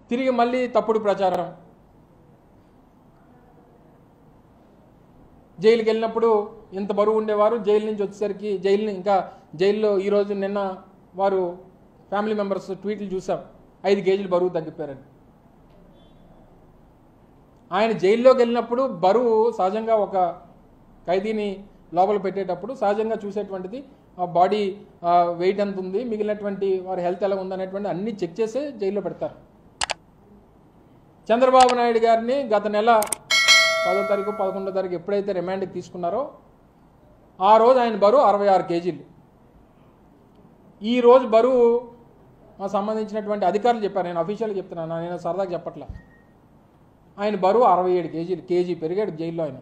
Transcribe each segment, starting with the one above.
తిరిగి మళ్ళీ తప్పుడు ప్రచారం జైలుకి వెళ్ళినప్పుడు ఇంత బరువు ఉండేవారు జైలు నుంచి వచ్చేసరికి జైలు ఇంకా జైల్లో ఈరోజు నిన్న వారు ఫ్యామిలీ మెంబర్స్ ట్వీట్లు చూసాం ఐదు కేజీలు బరువు తగ్గిపోయారని ఆయన జైల్లోకి వెళ్ళినప్పుడు బరువు సహజంగా ఒక ఖైదీని లోపల పెట్టేటప్పుడు సహజంగా చూసేటువంటిది ఆ బాడీ వెయిట్ ఎంత ఉంది మిగిలినటువంటి వారి హెల్త్ ఎలా ఉందనేటువంటి అన్ని చెక్ చేసే జైల్లో పెడతారు చంద్రబాబు నాయుడు గారిని గత నెల పదో తారీఖు పదకొండో తారీఖు ఎప్పుడైతే రిమాండ్కి తీసుకున్నారో ఆ రోజు ఆయన బరువు అరవై ఆరు కేజీలు ఈ రోజు బరువు మా సంబంధించినటువంటి అధికారులు చెప్పారు నేను అఫీషియల్గా చెప్తున్నాను నేను సరదాగా చెప్పట్లా ఆయన బరువు అరవై ఏడు కేజీలు కేజీ పెరిగాడు జైల్లో ఆయన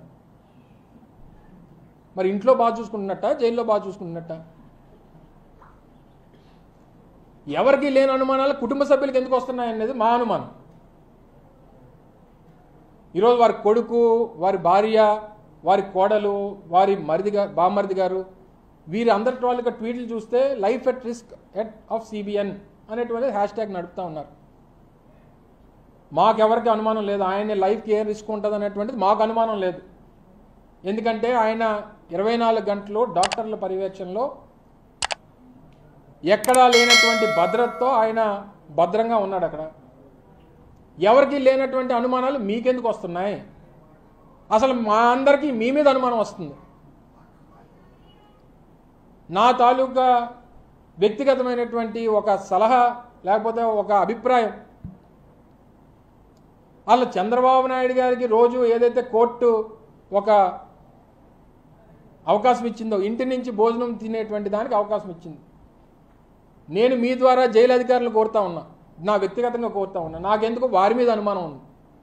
మరి ఇంట్లో బాగా చూసుకుంటున్నట్ట జైల్లో బాగా చూసుకుంటున్నట్ట ఎవరికి లేని అనుమానాలు కుటుంబ సభ్యులకు ఎందుకు వస్తున్నాయి అనేది మా అనుమానం ఈరోజు వారి కొడుకు వారి భార్య వారి కోడలు వారి మరిది గా బామరిది గారు వీరి అందరి వాళ్ళకి ట్వీట్లు చూస్తే life at risk at of CBN అనేటువంటి హ్యాష్ ట్యాగ్ నడుపుతా ఉన్నారు మాకెవరికి అనుమానం లేదు ఆయన లైఫ్కి ఏం రిస్క్ ఉంటుంది అనేటువంటిది మాకు అనుమానం లేదు ఎందుకంటే ఆయన ఇరవై నాలుగు గంటలు డాక్టర్ల పర్యవేక్షణలో ఎక్కడా లేనటువంటి భద్రతతో ఆయన భద్రంగా ఉన్నాడు అక్కడ ఎవరికి లేనటువంటి అనుమానాలు మీకెందుకు వస్తున్నాయి అసలు మా అందరికీ మీ మీద అనుమానం వస్తుంది నా తాలూకా వ్యక్తిగతమైనటువంటి ఒక సలహా లేకపోతే ఒక అభిప్రాయం అలా చంద్రబాబు నాయుడు గారికి రోజు ఏదైతే కోర్టు ఒక అవకాశం ఇచ్చిందో ఇంటి నుంచి భోజనం తినేటువంటి దానికి అవకాశం ఇచ్చింది నేను మీ ద్వారా జైలు అధికారులు కోరుతా ఉన్నా నా వ్యక్తిగతంగా కోరుతా ఉన్నా నాకెందుకు వారి మీద అనుమానం ఉంది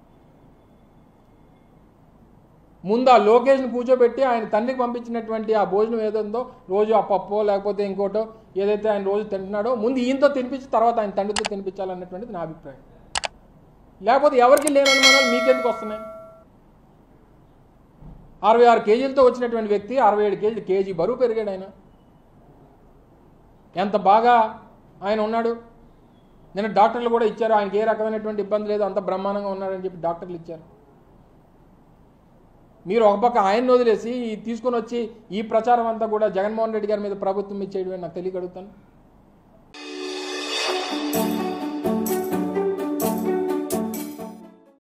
ముందు ఆ లోకేష్ని కూర్చోబెట్టి ఆయన తండ్రికి పంపించినటువంటి ఆ భోజనం ఏదో రోజు ఆ పప్పో లేకపోతే ఇంకోటో ఏదైతే ఆయన రోజు తింటున్నాడో ముందు ఈయనతో తినిపించి తర్వాత ఆయన తండ్రితో తినిపించాలన్నటువంటిది నా అభిప్రాయం లేకపోతే ఎవరికి లేని అనుమానాలు మీకెందుకు వస్తున్నాయి అరవై ఆరు కేజీలతో వచ్చినటువంటి వ్యక్తి అరవై ఏడు కేజీలు కేజీ బరువు పెరిగాడు ఆయన ఎంత బాగా ఆయన ఉన్నాడు నేను డాక్టర్లు కూడా ఇచ్చారు ఆయనకి ఏ రకమైనటువంటి ఇబ్బంది లేదు అంత బ్రహ్మాండంగా ఉన్నాడని చెప్పి డాక్టర్లు ఇచ్చారు మీరు ఒక పక్క ఆయన్ని వదిలేసి ఈ తీసుకొని వచ్చి ఈ ప్రచారం అంతా కూడా జగన్మోహన్ రెడ్డి గారి మీద ప్రభుత్వం ఇచ్చేయడమే నాకు తెలియగలుగుతాను